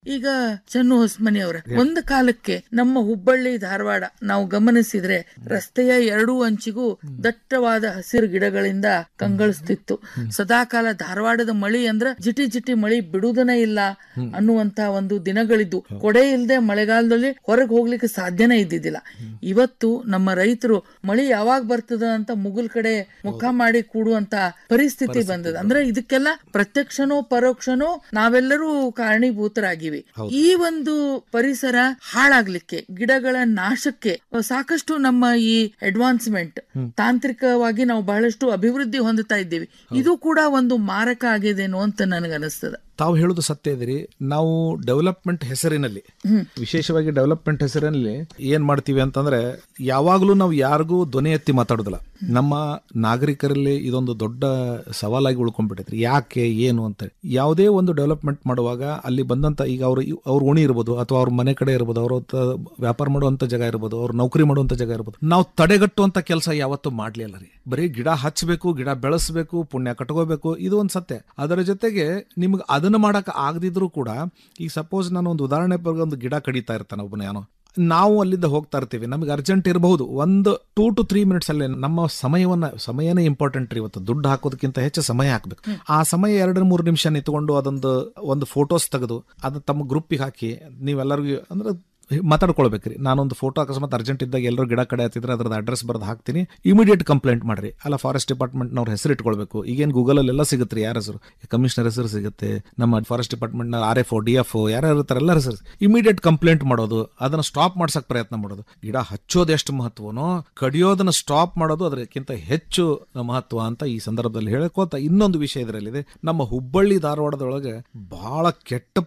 ಈಗ ಚನ್ನು ಹೊಸ್ಮನಿ ಅವರ ಒಂದು ಕಾಲಕ್ಕೆ ನಮ್ಮ ಹುಬ್ಬಳ್ಳಿ ಧಾರವಾಡ ನಾವು ಗಮನಿಸಿದ್ರೆ ರಸ್ತೆಯ ಎರಡೂ ಅಂಚಿಗೂ ದಟ್ಟವಾದ ಹಸಿರು ಗಿಡಗಳಿಂದ ಕಂಗೊಳಿಸ್ತಿತ್ತು ಸದಾಕಾಲ ಧಾರವಾಡದ ಮಳಿ ಅಂದ್ರ ಜಿಟಿ ಜಿಟಿ ಮಳಿ ಬಿಡುವುದನೇ ಇಲ್ಲ ಅನ್ನುವಂತ ಒಂದು ದಿನಗಳಿದ್ದು ಕೊಡೆ ಇಲ್ಲದೆ ಮಳೆಗಾಲದಲ್ಲಿ ಹೊರಗೆ ಹೋಗ್ಲಿಕ್ಕೆ ಸಾಧ್ಯನೇ ಇದ್ದಿದ್ದಿಲ್ಲ ಇವತ್ತು ನಮ್ಮ ರೈತರು ಮಳಿ ಯಾವಾಗ ಬರ್ತದ ಅಂತ ಮುಗುಲ್ ಕಡೆ ಮುಖ ಮಾಡಿ ಕೂಡುವಂತ ಪರಿಸ್ಥಿತಿ ಬಂದದ ಅಂದ್ರೆ ಇದಕ್ಕೆಲ್ಲ ಪ್ರತ್ಯಕ್ಷನೋ ಪರೋಕ್ಷನೋ ನಾವೆಲ್ಲರೂ ಕಾರಣೀಭೂತರಾಗಿವಿ ಈ ಒಂದು ಪರಿಸರ ಹಾಳಾಗ್ಲಿಕ್ಕೆ ಗಿಡಗಳ ನಾಶಕ್ಕೆ ಸಾಕಷ್ಟು ನಮ್ಮ ಈ ಅಡ್ವಾನ್ಸ್ಮೆಂಟ್ ತಾಂತ್ರಿಕವಾಗಿ ನಾವು ಬಹಳಷ್ಟು ಅಭಿವೃದ್ಧಿ ಹೊಂದುತ್ತಾ ಇದ್ದೀವಿ ಇದು ಕೂಡ ಒಂದು ಮಾರಕ ಆಗಿದೇನೋ ಅಂತ ನನಗನಿಸ್ತದ ತಾವು ಹೇಳುದು ಸತ್ಯ ಇದ್ರಿ ನಾವು ಡೆವಲಪ್ಮೆಂಟ್ ಹೆಸರಿನಲ್ಲಿ ವಿಶೇಷವಾಗಿ ಡೆವಲಪ್ಮೆಂಟ್ ಹೆಸರಿನಲ್ಲಿ ಏನ್ ಮಾಡ್ತೀವಿ ಅಂತಂದ್ರೆ ಯಾವಾಗಲೂ ನಾವು ಯಾರಿಗೂ ಧ್ವನಿ ಎತ್ತಿ ಮಾತಾಡೋದಿಲ್ಲ ನಮ್ಮ ನಾಗರಿಕರಲ್ಲಿ ಇದೊಂದು ದೊಡ್ಡ ಸವಾಲಾಗಿ ಉಳ್ಕೊಂಡ್ಬಿಟ್ಟೈತ್ರಿ ಯಾಕೆ ಏನು ಅಂತ ಯಾವುದೇ ಒಂದು ಡೆವಲಪ್ಮೆಂಟ್ ಮಾಡುವಾಗ ಅಲ್ಲಿ ಬಂದಂತ ಈಗ ಅವ್ರ ಅವ್ರ ಉಣಿ ಇರ್ಬೋದು ಅಥವಾ ಅವ್ರ ಮನೆ ಕಡೆ ಇರ್ಬೋದು ಅವ್ರ ತ- ವ್ಯಾಪಾರ ಮಾಡುವಂತ ಜಾಗ ಇರ್ಬೋದು ಅವ್ರ ನೌಕರಿ ಮಾಡುವಂತ ಜಾಗ ಇರ್ಬೋದು ನಾವು ತಡೆಗಟ್ಟುವಂತ ಕೆಲಸ ಯಾವತ್ತೂ ಮಾಡ್ಲಿಲ್ಲ ರೀ ಬರೀ ಗಿಡ ಹಚ್ಚಬೇಕು ಗಿಡ ಬೆಳೆಸಬೇಕು ಪುಣ್ಯ ಕಟ್ಕೋಬೇಕು ಇದು ಒಂದು ಸತ್ಯ ಅದರ ಜೊತೆಗೆ ನಿಮ್ಗೆ ಅದನ್ನ ಮಾಡಕ್ ಆಗದಿದ್ರು ಕೂಡ ಈಗ ಸಪೋಸ್ ನಾನು ಒಂದು ಉದಾಹರಣೆ ಬಗ್ಗೆ ಒಂದು ಗಿಡ ಕಡಿತಾ ಇರ್ತಾನೆ ಒಬ್ಬನ ಏನೋ ನಾವು ಅಲ್ಲಿಂದ ಹೋಗ್ತಾ ಇರ್ತೀವಿ ನಮಗೆ ಅರ್ಜೆಂಟ್ ಇರಬಹುದು ಒಂದು ಟೂ ಟು ತ್ರೀ ಮಿನಿಟ್ಸ್ ಅಲ್ಲಿ ನಮ್ಮ ಸಮಯವನ್ನ ಸಮಯನೇ ಇಂಪಾರ್ಟೆಂಟ್ ರೀ ಇವತ್ತು ದುಡ್ಡು ಹಾಕೋದಕ್ಕಿಂತ ಹೆಚ್ಚು ಸಮಯ ಹಾಕ್ಬೇಕು ಆ ಸಮಯ ಎರಡು ಮೂರು ನಿಮಿಷ ನಿಂತ್ಕೊಂಡು ಅದೊಂದು ಒಂದು ಫೋಟೋಸ್ ತೆಗೆದು ಅದನ್ನ ತಮ್ಮ ಗ್ರೂಪಿಗೆ ಹಾಕಿ ನೀವೆಲ್ಲರಿಗೂ ಅಂದ್ರೆ ಮಾತಾಡ್ಕೊಳ್ಬೇಕ್ರಿ ನಾನೊಂದು ಫೋಟೋ ಅಕಸ್ಮಾತ್ ಅರ್ಜೆಂಟ್ ಇದ್ದಾಗ ಎಲ್ಲರೂ ಗಿಡ ಕಡೆ ಹತ್ತಿದ್ರೆ ಅದ್ರದ್ದು ಅಡ್ರೆಸ್ ಬರ್ದು ಹಾಕ್ತೀನಿ ಇಮಿಡಿಯೇಟ್ ಕಂಪ್ಲೇಂಟ್ ಮಾಡ್ರಿ ಅಲ್ಲ ಫಾರೆಸ್ಟ್ ಡಿಪಾರ್ಟ್ಮೆಂಟ್ನವ್ರ ಹೆಸರು ಇಟ್ಕೊಳ್ಬೇಕು ಈಗೇನು ಗೂಗಲಲ್ಲಿ ಎಲ್ಲ ಸಿಗುತ್ತೆ ಯಾರ ಹೆಸರು ಕಮಿಷನರ್ ಹೆಸರು ಸಿಗುತ್ತೆ ನಮ್ಮ ಫಾರೆಸ್ಟ್ ಡಿಪಾರ್ಟ್ಮೆಂಟ್ನ ಆರ್ ಎಫ್ ಡಿ ಎಫ್ ಯಾರು ಇರ್ತಾರೆ ಎಲ್ಲರ ಹೆಸರು ಇಮಿಡಿಯೇಟ್ ಕಂಪ್ಲೇಂಟ್ ಮಾಡೋದು ಅದನ್ನ ಸ್ಟಾಪ್ ಮಾಡ್ಸಕ್ ಪ್ರಯತ್ನ ಮಾಡೋದು ಗಿಡ ಹಚ್ಚೋದು ಎಷ್ಟು ಮಹತ್ವನೋ ಕಡಿಯೋದನ್ನ ಸ್ಟಾಪ್ ಮಾಡೋದು ಅದಕ್ಕಿಂತ ಹೆಚ್ಚು ಮಹತ್ವ ಅಂತ ಈ ಸಂದರ್ಭದಲ್ಲಿ ಹೇಳ್ಕೋತ ಇನ್ನೊಂದು ವಿಷಯ ಇದರಲ್ಲಿದೆ ನಮ್ಮ ಹುಬ್ಬಳ್ಳಿ ಧಾರವಾಡದೊಳಗೆ ಬಹಳ ಕೆಟ್ಟ